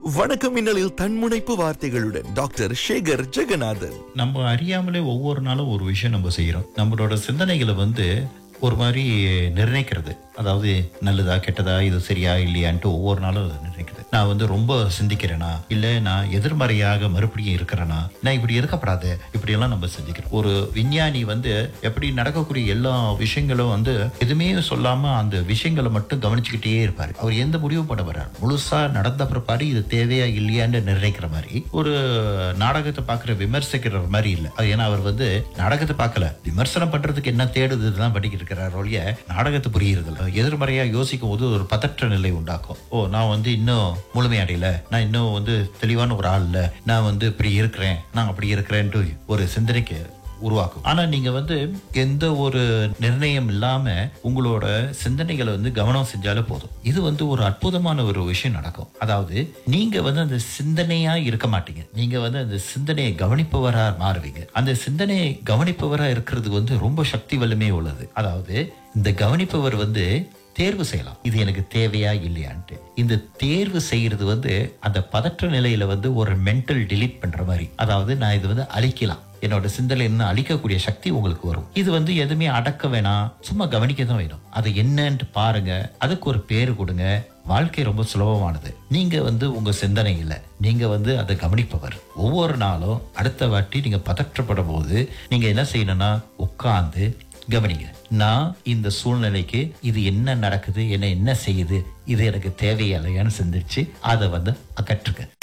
வணக்கம் மின்னலில் தன்முனைப்பு வார்த்தைகளுடன் டாக்டர் சேகர் ஜெகநாதன் நம்ம அறியாமலே ஒவ்வொரு நாளும் ஒரு விஷயம் நம்ம செய்யறோம் நம்மளோட சிந்தனைகளை வந்து ஒரு மாதிரி நிர்ணயிக்கிறது அதாவது நல்லதா கெட்டதா இது சரியா இல்லையான்ட்டு ஒவ்வொரு நாளும் அதை நிர்ணயிக்கிறது நான் வந்து ரொம்ப சிந்திக்கிறேனா இல்ல நான் எதிர்மறையாக மறுபடியும் இருக்கிறேனா நான் இப்படி இருக்கப்படாது இப்படி எல்லாம் நம்ம சிந்திக்கிறோம் ஒரு விஞ்ஞானி வந்து எப்படி நடக்கக்கூடிய எல்லா விஷயங்களும் வந்து எதுவுமே சொல்லாம அந்த விஷயங்களை மட்டும் கவனிச்சுக்கிட்டே இருப்பாரு அவர் எந்த முடிவும் பண்ண வர்றாரு முழுசா நடந்த பிற்பாடு இது தேவையா இல்லையான்னு நிர்ணயிக்கிற மாதிரி ஒரு நாடகத்தை பார்க்குற விமர்சிக்கிற மாதிரி இல்லை அது ஏன்னா அவர் வந்து நாடகத்தை பார்க்கல விமர்சனம் பண்றதுக்கு என்ன தேடுதுதான் படிக்கிட்டு இருக்கிறார் ஒழிய நாடகத்தை புரியுறது இல்லை எதிர்மறையா யோசிக்கும் போது ஒரு பதற்ற நிலை உண்டாக்கும் ஓ நான் வந்து இன்னும் முழுமையடையல நான் இன்னும் வந்து தெளிவான ஒரு ஆள் இல்ல நான் வந்து இப்படி இருக்கிறேன் நான் அப்படி இருக்கிறேன்ட்டு ஒரு சிந்தனைக்கு உருவாக்கும் ஆனா நீங்க வந்து எந்த ஒரு நிர்ணயம் இல்லாம உங்களோட சிந்தனைகளை வந்து கவனம் செஞ்சாலே போதும் இது வந்து ஒரு அற்புதமான ஒரு விஷயம் நடக்கும் அதாவது நீங்க வந்து அந்த சிந்தனையா இருக்க மாட்டீங்க நீங்க வந்து அந்த சிந்தனையை கவனிப்பவரா மாறுவீங்க அந்த சிந்தனையை கவனிப்பவரா இருக்கிறது வந்து ரொம்ப சக்தி வலிமை உள்ளது அதாவது இந்த கவனிப்பவர் வந்து தேர்வு செய்யலாம் இது எனக்கு தேவையா இல்லையான்ட்டு இந்த தேர்வு செய்யறது வந்து அந்த பதற்ற நிலையில வந்து ஒரு மென்டல் டிலீட் பண்ற மாதிரி அதாவது நான் இது வந்து அழிக்கலாம் என்னோட சிந்தனை என்ன அழிக்கக்கூடிய சக்தி உங்களுக்கு வரும் இது வந்து எதுவுமே அடக்க வேணாம் சும்மா கவனிக்க தான் வேணும் அது என்னன்ட்டு பாருங்க அதுக்கு ஒரு பேரு கொடுங்க வாழ்க்கை ரொம்ப சுலபமானது நீங்க வந்து உங்க சிந்தனை இல்லை நீங்க வந்து அதை கவனிப்பவர் ஒவ்வொரு நாளும் அடுத்த வாட்டி நீங்க பதற்றப்படும் போது நீங்க என்ன செய்யணும்னா உட்கார்ந்து கவனிங்க நான் இந்த சூழ்நிலைக்கு இது என்ன நடக்குது என்ன என்ன செய்யுது இது எனக்கு தேவையில்லையான்னு சிந்திச்சு அதை வந்து அகற்றுங்க